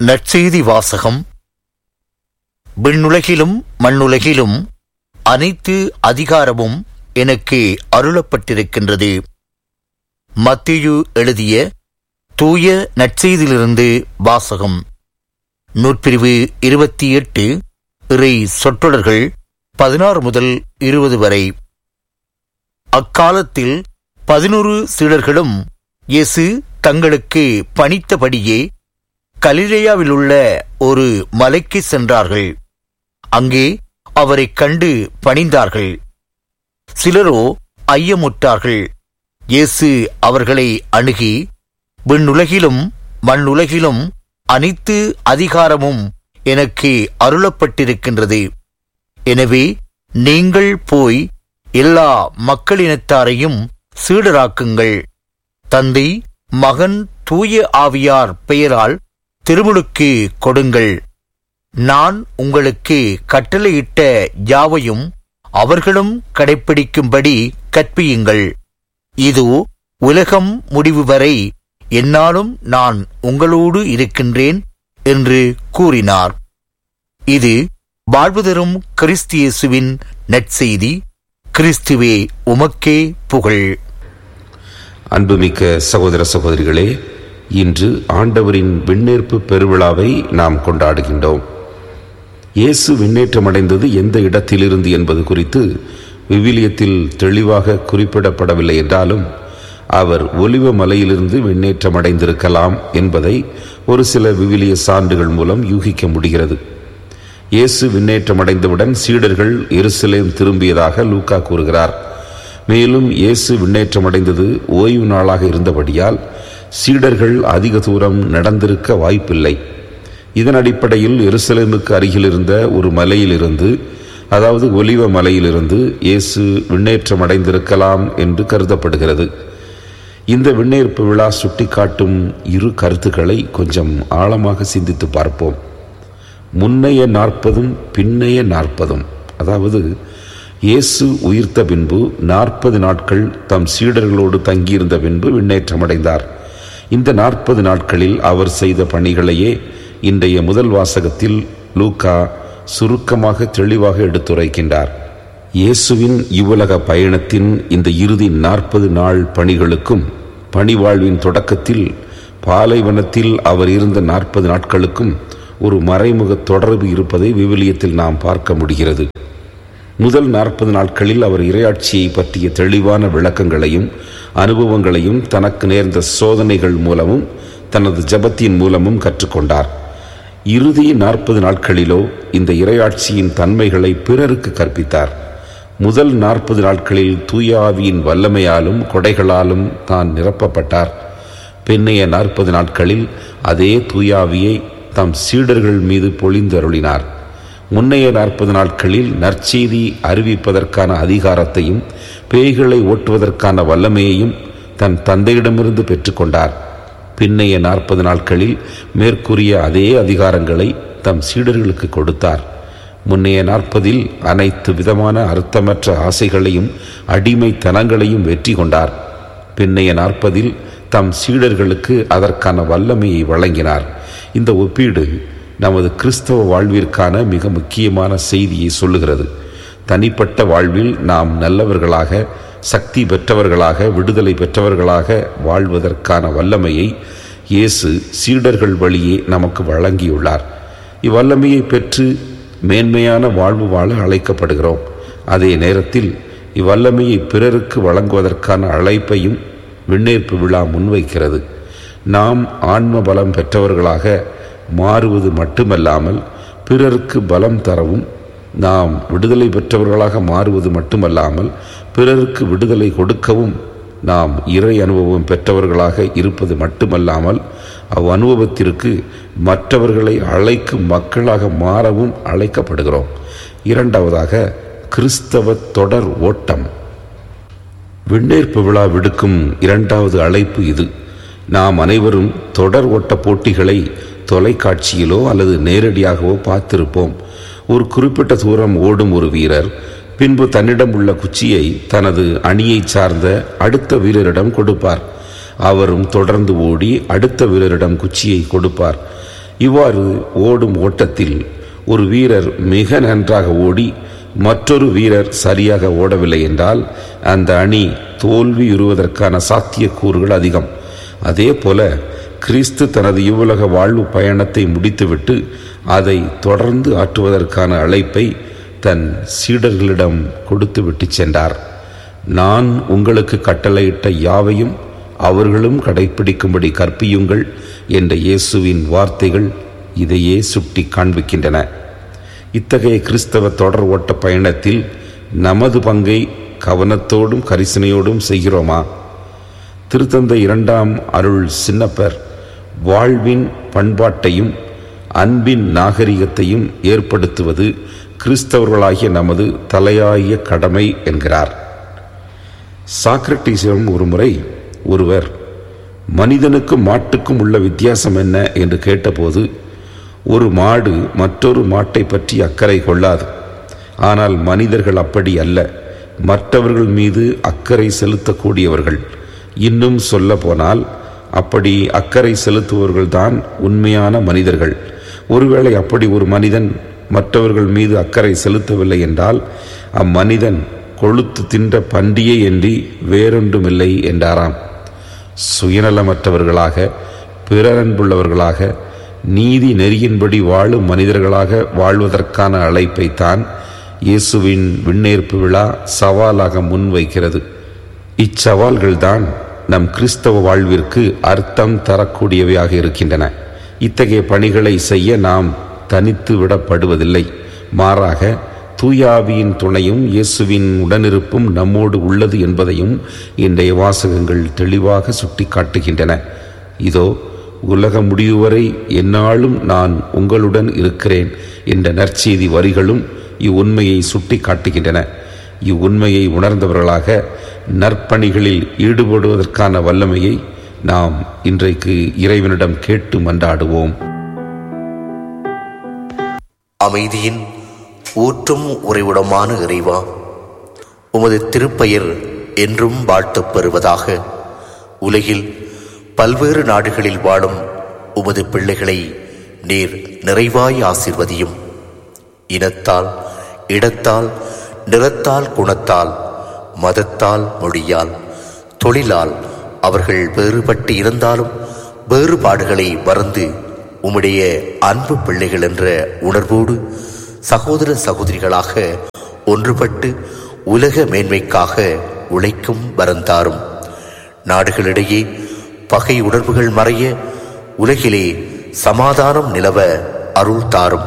நற்செய்தி வாசகம் விண்ணுலகிலும் மண்ணுலகிலும் அனைத்து அதிகாரமும் எனக்கு அருளப்பட்டிருக்கின்றது மத்தியு எழுதிய தூய நற்செய்தியிலிருந்து வாசகம் நூற்பிரிவு இருபத்தி எட்டு இறை சொற்றொடர்கள் பதினாறு முதல் இருபது வரை அக்காலத்தில் பதினொரு சீடர்களும் இயேசு தங்களுக்கு பணித்தபடியே கலிலேயாவில் உள்ள ஒரு மலைக்கு சென்றார்கள் அங்கே அவரைக் கண்டு பணிந்தார்கள் சிலரோ ஐயமுற்றார்கள் இயேசு அவர்களை அணுகி விண்ணுலகிலும் மண்ணுலகிலும் அனைத்து அதிகாரமும் எனக்கு அருளப்பட்டிருக்கின்றது எனவே நீங்கள் போய் எல்லா மக்களினத்தாரையும் சீடராக்குங்கள் தந்தை மகன் தூய ஆவியார் பெயரால் திருமுழுக்கு கொடுங்கள் நான் உங்களுக்கு கட்டளையிட்ட யாவையும் அவர்களும் கடைப்பிடிக்கும்படி கற்பியுங்கள் இது உலகம் முடிவு வரை என்னாலும் நான் உங்களோடு இருக்கின்றேன் என்று கூறினார் இது வாழ்வு தரும் கிறிஸ்தியேசுவின் நற்செய்தி கிறிஸ்துவே உமக்கே புகழ் அன்புமிக்க சகோதர சகோதரிகளே இன்று ஆண்டவரின் விண்ணேற்பு பெருவிழாவை நாம் கொண்டாடுகின்றோம் இயேசு விண்ணேற்றமடைந்தது எந்த இடத்திலிருந்து என்பது குறித்து விவிலியத்தில் தெளிவாக குறிப்பிடப்படவில்லை என்றாலும் அவர் ஒலிவ மலையிலிருந்து விண்ணேற்றமடைந்திருக்கலாம் என்பதை ஒரு சில விவிலிய சான்றுகள் மூலம் யூகிக்க முடிகிறது இயேசு விண்ணேற்றமடைந்தவுடன் சீடர்கள் எருசலேம் திரும்பியதாக லூக்கா கூறுகிறார் மேலும் இயேசு விண்ணேற்றமடைந்தது ஓய்வு நாளாக இருந்தபடியால் சீடர்கள் அதிக தூரம் நடந்திருக்க வாய்ப்பில்லை இதன் அடிப்படையில் எருசலேமுக்கு அருகில் இருந்த ஒரு மலையிலிருந்து அதாவது ஒலிவ மலையிலிருந்து இயேசு விண்ணேற்றமடைந்திருக்கலாம் என்று கருதப்படுகிறது இந்த விண்ணேற்பு விழா சுட்டிக்காட்டும் இரு கருத்துக்களை கொஞ்சம் ஆழமாக சிந்தித்து பார்ப்போம் முன்னைய நாற்பதும் பின்னைய நாற்பதும் அதாவது இயேசு உயிர்த்த பின்பு நாற்பது நாட்கள் தம் சீடர்களோடு தங்கியிருந்த பின்பு விண்ணேற்றமடைந்தார் இந்த நாற்பது நாட்களில் அவர் செய்த பணிகளையே இன்றைய முதல் வாசகத்தில் லூக்கா சுருக்கமாக தெளிவாக எடுத்துரைக்கின்றார் இயேசுவின் இவ்வுலக பயணத்தின் இந்த இறுதி நாற்பது நாள் பணிகளுக்கும் பணிவாழ்வின் தொடக்கத்தில் பாலைவனத்தில் அவர் இருந்த நாற்பது நாட்களுக்கும் ஒரு மறைமுக தொடர்பு இருப்பதை விவிலியத்தில் நாம் பார்க்க முடிகிறது முதல் நாற்பது நாட்களில் அவர் இரையாட்சியை பற்றிய தெளிவான விளக்கங்களையும் அனுபவங்களையும் தனக்கு நேர்ந்த சோதனைகள் மூலமும் தனது ஜபத்தின் மூலமும் கற்றுக்கொண்டார் இறுதி நாற்பது நாட்களிலோ இந்த இரையாட்சியின் தன்மைகளை பிறருக்கு கற்பித்தார் முதல் நாற்பது நாட்களில் தூய ஆவியின் வல்லமையாலும் கொடைகளாலும் தான் நிரப்பப்பட்டார் பின்னைய நாற்பது நாட்களில் அதே தூயாவியை தம் சீடர்கள் மீது பொழிந்தருளினார் முன்னைய நாற்பது நாட்களில் நற்செய்தி அறிவிப்பதற்கான அதிகாரத்தையும் பேய்களை ஓட்டுவதற்கான வல்லமையையும் தன் தந்தையிடமிருந்து பெற்றுக்கொண்டார் பின்னைய நாற்பது நாட்களில் மேற்கூறிய அதே அதிகாரங்களை தம் சீடர்களுக்கு கொடுத்தார் முன்னைய நாற்பதில் அனைத்து விதமான அர்த்தமற்ற ஆசைகளையும் அடிமைத்தனங்களையும் வெற்றி கொண்டார் பின்னைய நாற்பதில் தம் சீடர்களுக்கு அதற்கான வல்லமையை வழங்கினார் இந்த ஒப்பீடு நமது கிறிஸ்தவ வாழ்விற்கான மிக முக்கியமான செய்தியை சொல்லுகிறது தனிப்பட்ட வாழ்வில் நாம் நல்லவர்களாக சக்தி பெற்றவர்களாக விடுதலை பெற்றவர்களாக வாழ்வதற்கான வல்லமையை இயேசு சீடர்கள் வழியே நமக்கு வழங்கியுள்ளார் இவ்வல்லமையை பெற்று மேன்மையான வாழ்வு வாழ அழைக்கப்படுகிறோம் அதே நேரத்தில் இவ்வல்லமையை பிறருக்கு வழங்குவதற்கான அழைப்பையும் விண்ணேற்பு விழா முன்வைக்கிறது நாம் ஆன்ம பலம் பெற்றவர்களாக மாறுவது மட்டுமல்லாமல் பிறருக்கு பலம் தரவும் நாம் விடுதலை பெற்றவர்களாக மாறுவது மட்டுமல்லாமல் பிறருக்கு விடுதலை கொடுக்கவும் நாம் இறை அனுபவம் பெற்றவர்களாக இருப்பது மட்டுமல்லாமல் அவ் அனுபவத்திற்கு மற்றவர்களை அழைக்கும் மக்களாக மாறவும் அழைக்கப்படுகிறோம் இரண்டாவதாக கிறிஸ்தவ தொடர் ஓட்டம் விண்ணேற்பு விழா விடுக்கும் இரண்டாவது அழைப்பு இது நாம் அனைவரும் தொடர் ஓட்ட போட்டிகளை தொலைக்காட்சியிலோ அல்லது நேரடியாகவோ பார்த்திருப்போம் ஒரு குறிப்பிட்ட தூரம் ஓடும் ஒரு வீரர் பின்பு தன்னிடம் உள்ள குச்சியை தனது அணியைச் சார்ந்த அடுத்த வீரரிடம் கொடுப்பார் அவரும் தொடர்ந்து ஓடி அடுத்த வீரரிடம் குச்சியை கொடுப்பார் இவ்வாறு ஓடும் ஓட்டத்தில் ஒரு வீரர் மிக நன்றாக ஓடி மற்றொரு வீரர் சரியாக ஓடவில்லை என்றால் அந்த அணி தோல்வியுறுவதற்கான சாத்தியக்கூறுகள் அதிகம் அதே போல கிறிஸ்து தனது இவ்வுலக வாழ்வு பயணத்தை முடித்துவிட்டு அதை தொடர்ந்து ஆற்றுவதற்கான அழைப்பை தன் சீடர்களிடம் கொடுத்துவிட்டு சென்றார் நான் உங்களுக்கு கட்டளையிட்ட யாவையும் அவர்களும் கடைப்பிடிக்கும்படி கற்பியுங்கள் என்ற இயேசுவின் வார்த்தைகள் இதையே சுட்டி காண்பிக்கின்றன இத்தகைய கிறிஸ்தவ தொடர் ஓட்ட பயணத்தில் நமது பங்கை கவனத்தோடும் கரிசனையோடும் செய்கிறோமா திருத்தந்தை இரண்டாம் அருள் சின்னப்பர் வாழ்வின் பண்பாட்டையும் அன்பின் நாகரிகத்தையும் ஏற்படுத்துவது கிறிஸ்தவர்களாகிய நமது தலையாய கடமை என்கிறார் சாக்ரட்டிஸிடம் ஒரு முறை ஒருவர் மனிதனுக்கும் மாட்டுக்கும் உள்ள வித்தியாசம் என்ன என்று கேட்டபோது ஒரு மாடு மற்றொரு மாட்டை பற்றி அக்கறை கொள்ளாது ஆனால் மனிதர்கள் அப்படி அல்ல மற்றவர்கள் மீது அக்கறை செலுத்தக்கூடியவர்கள் இன்னும் சொல்ல போனால் அப்படி அக்கறை செலுத்துபவர்கள்தான் உண்மையான மனிதர்கள் ஒருவேளை அப்படி ஒரு மனிதன் மற்றவர்கள் மீது அக்கறை செலுத்தவில்லை என்றால் அம்மனிதன் கொழுத்து தின்ற பண்டிகை என்று வேறொன்றுமில்லை என்றாராம் சுயநலமற்றவர்களாக பிறரன்புள்ளவர்களாக நீதி நெறியின்படி வாழும் மனிதர்களாக வாழ்வதற்கான அழைப்பைத்தான் இயேசுவின் விண்ணேற்பு விழா சவாலாக முன்வைக்கிறது இச்சவால்கள்தான் நம் கிறிஸ்தவ வாழ்விற்கு அர்த்தம் தரக்கூடியவையாக இருக்கின்றன இத்தகைய பணிகளை செய்ய நாம் தனித்து விடப்படுவதில்லை மாறாக தூயாவியின் துணையும் இயேசுவின் உடனிருப்பும் நம்மோடு உள்ளது என்பதையும் இன்றைய வாசகங்கள் தெளிவாக சுட்டி காட்டுகின்றன இதோ உலக முடிவு வரை எந்நாளும் நான் உங்களுடன் இருக்கிறேன் என்ற நற்செய்தி வரிகளும் இவ்வுண்மையை சுட்டி காட்டுகின்றன இவ்வுண்மையை உணர்ந்தவர்களாக நற்பணிகளில் ஈடுபடுவதற்கான வல்லமையை நாம் இன்றைக்கு இறைவனிடம் கேட்டு மன்றாடுவோம் அமைதியின் ஊற்றும் உறைவிடமான இறைவா உமது திருப்பெயர் என்றும் வாழ்த்தப் பெறுவதாக உலகில் பல்வேறு நாடுகளில் வாழும் உமது பிள்ளைகளை நீர் நிறைவாய் ஆசிர்வதியும் இனத்தால் இடத்தால் நிறத்தால் குணத்தால் மதத்தால் மொழியால் தொழிலால் அவர்கள் வேறுபட்டு இருந்தாலும் வேறுபாடுகளை மறந்து உம்முடைய அன்பு பிள்ளைகள் என்ற உணர்வோடு சகோதர சகோதரிகளாக ஒன்றுபட்டு உலக மேன்மைக்காக உழைக்கும் வரந்தாரும் நாடுகளிடையே பகை உணர்வுகள் மறைய உலகிலே சமாதானம் நிலவ அருள் தாரும்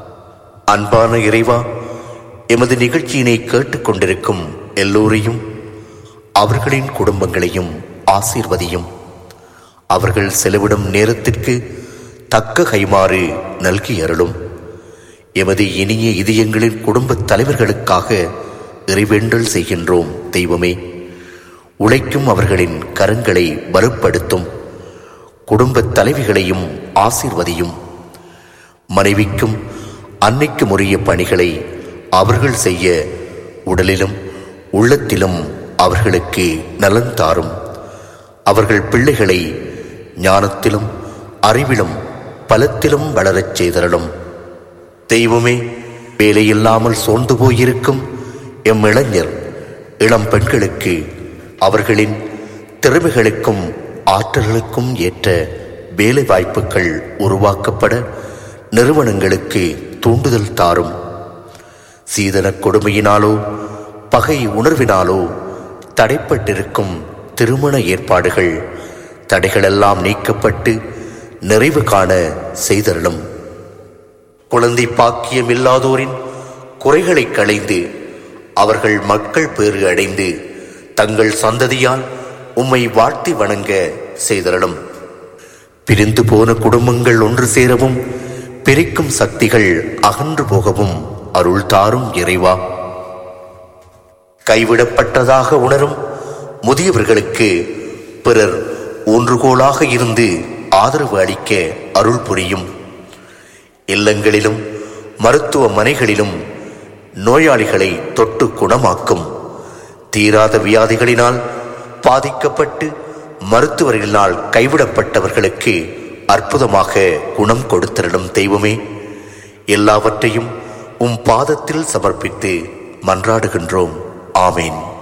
அன்பான இறைவா எமது நிகழ்ச்சியினை கேட்டுக்கொண்டிருக்கும் எல்லோரையும் அவர்களின் குடும்பங்களையும் ஆசீர்வதியும் அவர்கள் செலவிடும் நேரத்திற்கு தக்க கைமாறு நல்கி அருளும் எமது இனிய இதயங்களின் குடும்பத் தலைவர்களுக்காக இறைவேண்டல் செய்கின்றோம் தெய்வமே உழைக்கும் அவர்களின் கரங்களை வலுப்படுத்தும் குடும்பத் தலைவிகளையும் ஆசீர்வதியும் மனைவிக்கும் அன்னைக்கும் உரிய பணிகளை அவர்கள் செய்ய உடலிலும் உள்ளத்திலும் அவர்களுக்கு நலன் தாரும் அவர்கள் பிள்ளைகளை ஞானத்திலும் அறிவிலும் பலத்திலும் வளரச் செய்தரலும் தெய்வமே வேலையில்லாமல் சோர்ந்து போயிருக்கும் எம் இளைஞர் இளம் பெண்களுக்கு அவர்களின் திறமைகளுக்கும் ஆற்றல்களுக்கும் ஏற்ற வேலை வாய்ப்புகள் உருவாக்கப்பட நிறுவனங்களுக்கு தூண்டுதல் தாரும் சீதனக் கொடுமையினாலோ பகை உணர்வினாலோ தடைப்பட்டிருக்கும் திருமண ஏற்பாடுகள் தடைகளெல்லாம் நீக்கப்பட்டு நிறைவு காண செய்தருளும் குழந்தை பாக்கியம் இல்லாதோரின் குறைகளை களைந்து அவர்கள் மக்கள் பேறு அடைந்து தங்கள் சந்ததியால் உம்மை வாழ்த்தி வணங்க செய்தருளும் பிரிந்து போன குடும்பங்கள் ஒன்று சேரவும் பிரிக்கும் சக்திகள் அகன்று போகவும் அருள் தாரும் இறைவா கைவிடப்பட்டதாக உணரும் முதியவர்களுக்கு பிறர் ஊன்றுகோலாக இருந்து ஆதரவு அளிக்க அருள் புரியும் இல்லங்களிலும் மருத்துவமனைகளிலும் நோயாளிகளை தொட்டு குணமாக்கும் தீராத வியாதிகளினால் பாதிக்கப்பட்டு மருத்துவர்களினால் கைவிடப்பட்டவர்களுக்கு அற்புதமாக குணம் கொடுத்திருடும் தெய்வமே எல்லாவற்றையும் உம் பாதத்தில் சமர்ப்பித்து மன்றாடுகின்றோம் ஆமேன்